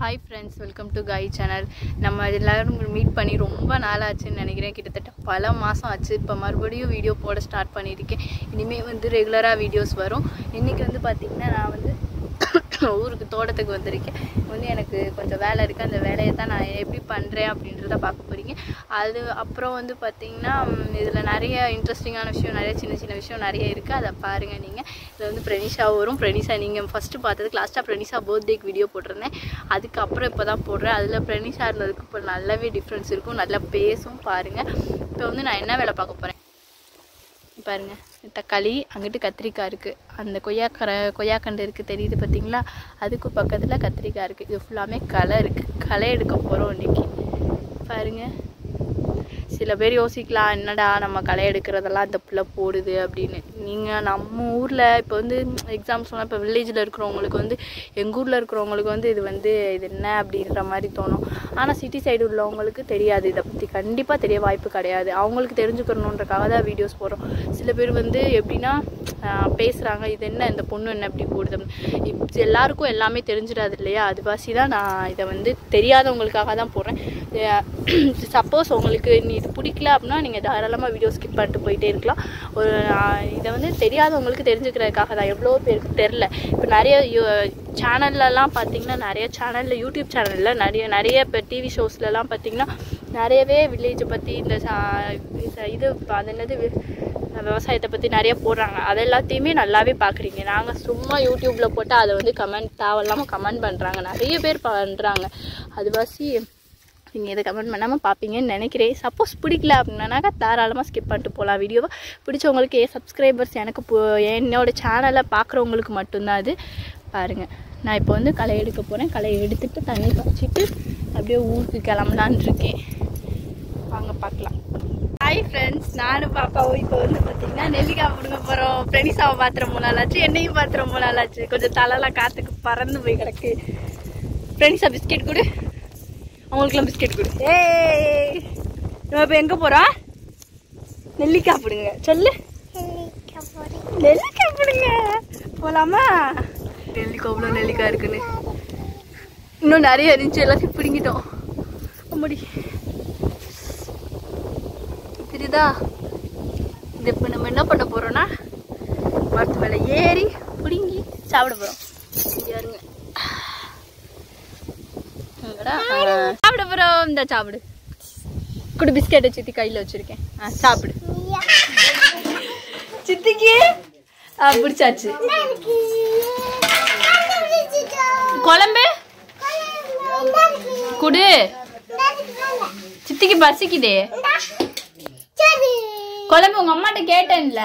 Hi friends welcome to காய் channel நம்ம எல்லாரும் மீட் பண்ணி ரொம்ப நாள் ஆச்சுன்னு நினைக்கிறேன் கிட்டத்தட்ட பல மாதம் ஆச்சு இப்போ மறுபடியும் வீடியோ போட ஸ்டார்ட் பண்ணியிருக்கேன் இனிமேல் வந்து ரெகுலராக வீடியோஸ் வரும் இன்றைக்கி வந்து பார்த்திங்கன்னா நான் வந்து ஊருக்கு தோட்டத்துக்கு வந்திருக்கேன் வந்து எனக்கு கொஞ்சம் வேலை இருக்குது அந்த வேலையை தான் நான் எப்படி பண்ணுறேன் அப்படின்றத பார்க்க போகிறீங்க அது அப்புறம் வந்து பார்த்திங்கன்னா இதில் நிறைய இன்ட்ரெஸ்டிங்கான விஷயம் நிறைய சின்ன சின்ன விஷயம் நிறைய இருக்குது அதை பாருங்கள் நீங்கள் இதில் வந்து பிரனிஷா வரும் பிரனிஷா நீங்கள் ஃபஸ்ட்டு பார்த்ததுக்கு லாஸ்ட்டாக பிரனிஷா பர்த்டேக்கு வீடியோ போட்டிருந்தேன் அதுக்கப்புறம் இப்போ தான் போடுறேன் அதில் பிரனிஷா இருந்ததுக்கு இப்போ நல்லாவே டிஃப்ரென்ஸ் இருக்கும் நல்லா பேசும் பாருங்கள் இப்போ வந்து நான் என்ன வேலை பார்க்க போகிறேன் பாருங்க தக்காளி அங்கிட்டு கத்திரிக்காய் இருக்குது அந்த கொய்யாக்கரை கொய்யாக்கண்டு இருக்குது தெரியுது பார்த்தீங்களா அதுக்கு பக்கத்தில் கத்திரிக்காய் இருக்குது இது ஃபுல்லாமே களை இருக்குது களை எடுக்க போகிறோம் இன்னைக்கு பாருங்க சில பேர் யோசிக்கலாம் என்னடா நம்ம களை எடுக்கிறதெல்லாம் இந்த பிள்ளை போடுது அப்படின்னு நீங்கள் நம்ம ஊரில் இப்போ வந்து எக்ஸாம் சொன்னால் இப்போ வில்லேஜில் இருக்கிறவங்களுக்கு வந்து எங்கள் ஊரில் இருக்கிறவங்களுக்கு வந்து இது வந்து இது என்ன அப்படின்ற மாதிரி தோணும் ஆனால் சிட்டி சைடு உள்ளவங்களுக்கு தெரியாது இதை பற்றி கண்டிப்பாக தெரிய வாய்ப்பு கிடையாது அவங்களுக்கு தெரிஞ்சுக்கணுன்றக்காக தான் வீடியோஸ் போடுறோம் சில பேர் வந்து எப்படின்னா பேசுகிறாங்க இது என்ன இந்த பொண்ணு என்ன இப்படி போடுது அப்படின்னு. இப் எல்லாருக்கும் எல்லாமே தெரிஞ்சிடாது இல்லையா அதுவாசி தான் நான் இதை வந்து தெரியாதவங்களுக்காக தான் போடுறேன் சப்போஸ் உங்களுக்கு நீ இது பிடிக்கல அப்படின்னா நீங்கள் தாராளமாக வீடியோ ஸ்கிப் பண்ணிட்டு போயிட்டே இருக்கலாம் ஒரு நான் இதை வந்து தெரியாதவங்களுக்கு தெரிஞ்சுக்கிறதுக்காக தான் எவ்வளோ பேருக்கு தெரில இப்போ நிறைய சேனல்லலாம் பார்த்தீங்கன்னா நிறைய சேனலில் யூடியூப் சேனலில் நிறைய நிறைய இப்போ டிவி ஷோஸ்லலாம் பார்த்தீங்கன்னா நிறையவே வில்லேஜை பற்றி இந்த சா- இது அது என்னது வி- விவசாயத்தை பற்றி நிறைய போடுறாங்க அது எல்லாத்தையுமே நல்லாவே பார்க்குறீங்க நாங்கள் சும்மா யூடியூப்பில் போட்டால் அதை வந்து கமெண்ட் தேவையில்லாமல் கமெண்ட் பண்ணுறாங்க நிறைய பேர் பண்ணுறாங்க அதுவாசி நீங்கள் இதை கமெண்ட் பண்ணாமல் பார்ப்பீங்கன்னு நினைக்கிறேன் சப்போஸ் பிடிக்கல அப்படின்னாக்கா தாராளமாக ஸ்கிப் பண்ணிட்டு போகலாம் வீடியோவை பிடிச்சவங்களுக்கு என் சப்ஸ்கிரைபர்ஸ் எனக்கு பு- என்னோட சேனலை பார்க்குறவங்களுக்கு மட்டும்தான் அது பாருங்கள் நான் இப்போ வந்து களை எடுக்க போகிறேன் களை எடுத்துட்டு தண்ணி காய்ச்சிட்டு அப்படியே ஊருக்கு கிளம்பலான்னு இருக்கேன் வாங்க பார்க்கலாம் ஹாய் ஃப்ரெண்ட்ஸ் நானும் பாப்பாவும் இப்போ வந்து பார்த்தீங்கன்னா நெல்லிக்காய் பிடுங்க போகிறோம் பிரனிசாவை பார்த்துற மூணு நாளாச்சு என்னையும் பார்த்துற மூணு நாளாச்சு கொஞ்சம் தலைலாம் காற்றுக்கு பறந்து போய் கிடக்கு ஃப்ரெண்ட்ஸா பிஸ்கெட் கொடு அவங்களுக்குலாம் பிஸ்கெட் கொடு ஏய் நம்ம இப்போ எங்கே போகிறோம் நெல்லிக்காய் பிடுங்க சொல்லு நெல்லிக்காய் பிடுங்க போகலாமா நெல்லிக்காய் அவ்வளோ நெல்லிக்காய் இருக்குன்னு இன்னும் நிறைய இருந்துச்சு எல்லாத்தையும் பிடுங்கிட்டோம் அம்மாடி தெரியுதா இது இப்போ நம்ம என்ன பண்ண போறோம்னா மரத்து மேலே ஏறி பிடுங்கி சாப்பிட போறோம் இங்க பாருங்க எங்கடா? ஆ, சாப்பிட போறோம் இந்த சாப்பிடு குடு பிஸ்கெட்டை சித்தி கையில் வச்சிருக்கேன் ஆ சாப்பிடு சித்திக்கு ஆ பிடிச்சாச்சு குழம்பு குடு சித்திக்கு பசிக்குதே குழம்பு உங்க அம்மாட்ட கேட்டேன்ல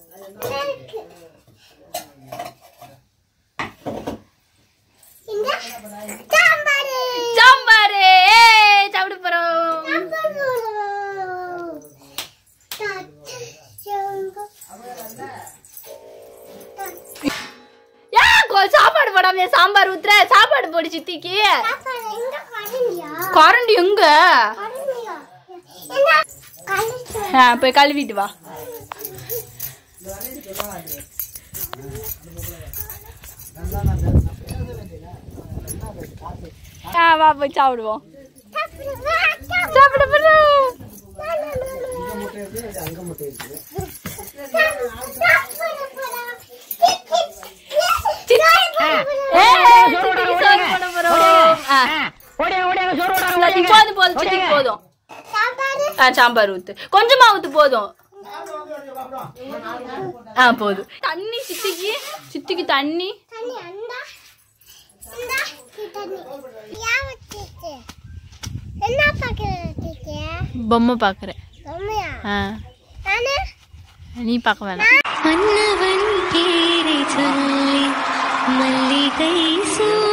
சாம்பாரு ஏய், சாப்பிட போறோம் ஏன் கொ- சாப்பாடு போடாம சாம்பார் ஊத்துற சாப்பாடு போடு சித்திக்கு கரண்ட் எங்க ஆ, போய் கழுவிட்டு வா ஆ வா போய் சாப்பிடுவோம் சாப்பிட போறோம் ஏய், சித்திக்கு சோறு போட போறோம். ஆ. சித்திக்கு போதும் போதும் சித்திக்கு போதும் ஆ சாம்பார் ஊத்து கொஞ்சமா ஊத்து போதும் ஆ போதும் தண்ணி சித்திக்கு சித்திக்கு தண்ணி என்ன பாக்குறேன் பொம்மை பாக்குறேன் ஆ நீ பார்க்க வேணாம் மன்னவன் பேரை சொல்லி மல்லிகை சூ